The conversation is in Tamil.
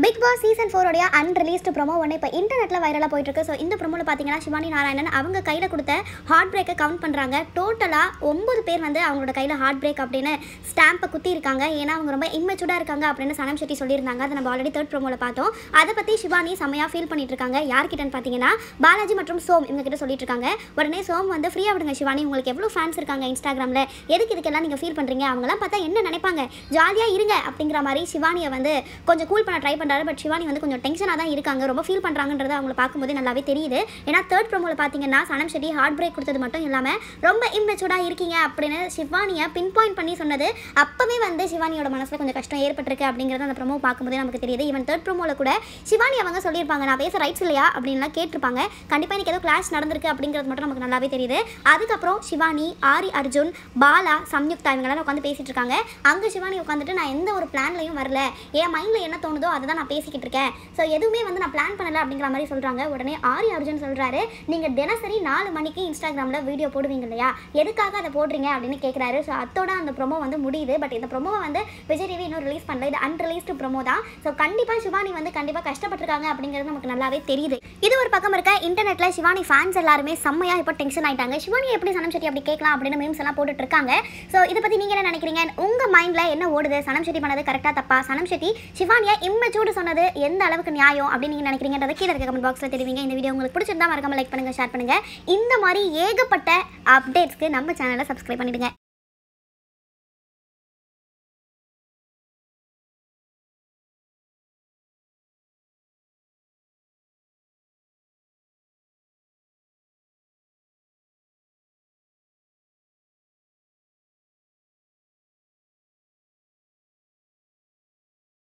பிக் பாஸ் சீசன் ஃபோரோடைய அன்ரிலீஸ்டு ப்ரோமோ ஒன்று இப்போ இன்டர்நெட்டில் வைரலாக போயிட்டு இருக்கு ஸோ இந்த ப்ரோமோவில் பார்த்தீங்கன்னா சிவானி நாராயணன் அவங்க கையில் கொடுத்த ஹார்ட் பிரேக்கை கவுண்ட் பண்ணுறாங்க டோட்டலாக ஒன்பது பேர் வந்து அவங்களோட கையில் ஹார்ட் பிரேக் அப்படின்னு ஸ்டாம்பை குத்தி இருக்காங்க ஏன்னா அவங்க ரொம்ப இம்மெச்சூர்டாக இருக்காங்க அப்படின்னு சனம் செட்டி சொல்லியிருந்தாங்க அதை நம்ம ஆல்ரெடி தேர்ட் ப்ரோமோவில் பார்த்தோம் அதை பற்றி சிவானி செம்மையாக ஃபீல் பண்ணிட்டு இருக்காங்க யார்கிட்டன்னு பார்த்தீங்கன்னா பாலாஜி மற்றும் சோம் இவங்க கிட்ட சொல்லிட்டு இருக்காங்க உடனே சோம் வந்து ஃப்ரீயாக விடுங்க சிவானி உங்களுக்கு எவ்வளோ ஃபேன்ஸ் இருக்காங்க இன்ஸ்டாகிராமில் எதுக்கு இதுக்கெல்லாம் நீங்கள் ஃபீல் பண்ணுறீங்க அவங்களாம் பார்த்தா என்ன நினைப்பாங்க ஜாலியாக இருங்க அப்படிங்கிற மாதிரி சிவானியை வந்து கொஞ்சம் கூல் பண்ண ட்ரை பண்ணுறாரு பட் சிவானி வந்து கொஞ்சம் டென்ஷனாக தான் இருக்காங்க ரொம்ப ஃபீல் பண்ணுறாங்கன்றது அவங்கள பார்க்கும்போது நல்லாவே தெரியுது ஏன்னா தேர்ட் ப்ரோமோவில் பார்த்தீங்கன்னா சனம் ஷெட்டி ஹார்ட் பிரேக் கொடுத்தது மட்டும் இல்லாமல் ரொம்ப இம்மெச்சூர்டாக இருக்கீங்க அப்படின்னு சிவானியை பின் பாயிண்ட் பண்ணி சொன்னது அப்போவே வந்து சிவானியோட மனசில் கொஞ்சம் கஷ்டம் ஏற்பட்டிருக்கு அப்படிங்கிறது அந்த ப்ரோமோ பார்க்கும்போது நமக்கு தெரியுது ஈவன் தேர்ட் ப்ரோமோவில் கூட சிவானி அவங்க சொல்லியிருப்பாங்க நான் பேச ரைட்ஸ் இல்லையா அப்படின்லாம் கேட்டிருப்பாங்க கண்டிப்பாக எனக்கு ஏதோ கிளாஸ் நடந்திருக்கு அப்படிங்கிறது மட்டும் நமக்கு நல்லாவே தெரியுது அதுக்கப்புறம் சிவானி ஆரி அர்ஜுன் பாலா சம்யுக்தா இவங்கெல்லாம் உட்காந்து பேசிட்டு இருக்காங்க அங்கே சிவானி உட்காந்துட்டு நான் எந்த ஒரு பிளான்லையும் வரல என் மைண்டில் என்ன தோணுதோ அதை தான் நான் பேசிக்கிட்டு இருக்கேன் ஸோ எதுவுமே வந்து நான் பிளான் பண்ணல அப்படிங்கிற மாதிரி சொல்கிறாங்க உடனே ஆரி அர்ஜுன் சொல்கிறாரு நீங்கள் தினசரி நாலு மணிக்கு இன்ஸ்டாகிராமில் வீடியோ போடுவீங்க இல்லையா எதுக்காக அதை போடுறீங்க அப்படின்னு கேட்குறாரு ஸோ அத்தோட அந்த ப்ரோமோ வந்து முடியுது பட் இந்த ப்ரோமோவை வந்து விஜய் டிவி இன்னும் ரிலீஸ் பண்ணல இது அன்ரிலீஸ்டு ப்ரோமோ தான் ஸோ கண்டிப்பாக சிவானி வந்து கண்டிப்பாக கஷ்டப்பட்டிருக்காங்க அப்படிங்கிறது நமக்கு நல்லாவே தெரியுது இது ஒரு பக்கம் இருக்க இன்டர்நெட்டில் சிவானி ஃபேன்ஸ் எல்லாருமே செம்மையாக இப்போ டென்ஷன் ஆயிட்டாங்க சிவானி எப்படி சனம் செட்டி அப்படி கேட்கலாம் அப்படின்னு மீம்ஸ் எல்லாம் போட்டுட்டு இருக்காங்க ஸோ இதை பற்றி நீங்கள் என்ன நினைக்கிறீங்க உங்கள் மைண்டில் என்ன ஓடுது சனம் செட்டி பண்ணது கரெக்டாக தப்பா சனம் செட்டி சிவானியா இம்மச்சூடு சொன்னது எந்த அளவுக்கு நியாயம் அப்படின்னு நீங்கள் நினைக்கிறீங்கன்றத கீழே இருக்க கமெண்ட் பாக்ஸில் தெரிவிங்க இந்த வீடியோ உங்களுக்கு பிடிச்சிருந்தா மறக்காம லைக் பண்ணுங்கள் ஷேர் பண்ணுங்கள் இந்த மாதிரி ஏகப்பட்ட அப்டேட்ஸ்க்கு நம்ம சேனலை சப்ஸ்கிரைப் பண்ணிடுங்க